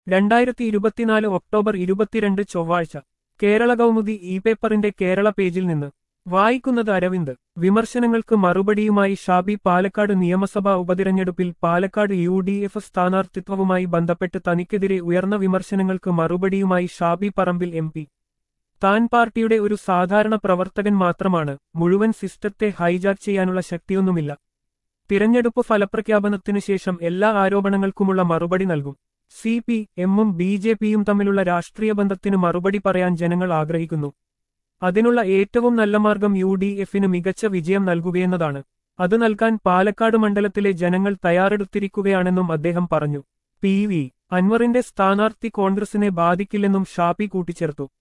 രണ്ടായിരത്തി ഇരുപത്തിനാല് ഒക്ടോബർ ഇരുപത്തിരണ്ട് ചൊവ്വാഴ്ച കേരള കൗമുദി ഇ പേപ്പറിന്റെ കേരള പേജിൽ നിന്ന് വായിക്കുന്നത് അരവിന്ദ് വിമർശനങ്ങൾക്ക് മറുപടിയുമായി ഷാബി പാലക്കാട് നിയമസഭാ ഉപതിരഞ്ഞെടുപ്പിൽ പാലക്കാട് യു ഡി എഫ് സ്ഥാനാർത്ഥിത്വവുമായി ബന്ധപ്പെട്ട് തനിക്കെതിരെ ഉയർന്ന വിമർശനങ്ങൾക്ക് മറുപടിയുമായി ഷാബി പറമ്പിൽ എം പി താൻ പാർട്ടിയുടെ ഒരു സാധാരണ പ്രവർത്തകൻ മാത്രമാണ് മുഴുവൻ സിസ്റ്റത്തെ ഹൈജാക്ക് ചെയ്യാനുള്ള ശക്തിയൊന്നുമില്ല തിരഞ്ഞെടുപ്പ് ഫലപ്രഖ്യാപനത്തിനു ശേഷം എല്ലാ ആരോപണങ്ങൾക്കുമുള്ള മറുപടി നൽകും സി പി എമ്മും ബി ജെ പിയും തമ്മിലുള്ള രാഷ്ട്രീയ ബന്ധത്തിന് മറുപടി പറയാൻ ജനങ്ങൾ ആഗ്രഹിക്കുന്നു അതിനുള്ള ഏറ്റവും നല്ല മാർഗം യു ഡി എഫിന് മികച്ച വിജയം നൽകുകയെന്നതാണ് അത് നൽകാൻ പാലക്കാട് മണ്ഡലത്തിലെ ജനങ്ങൾ തയ്യാറെടുത്തിരിക്കുകയാണെന്നും അദ്ദേഹം പറഞ്ഞു പി വി അൻവറിന്റെ സ്ഥാനാർത്ഥി കോൺഗ്രസിനെ ബാധിക്കില്ലെന്നും ഷാപ്പി കൂട്ടിച്ചേർത്തു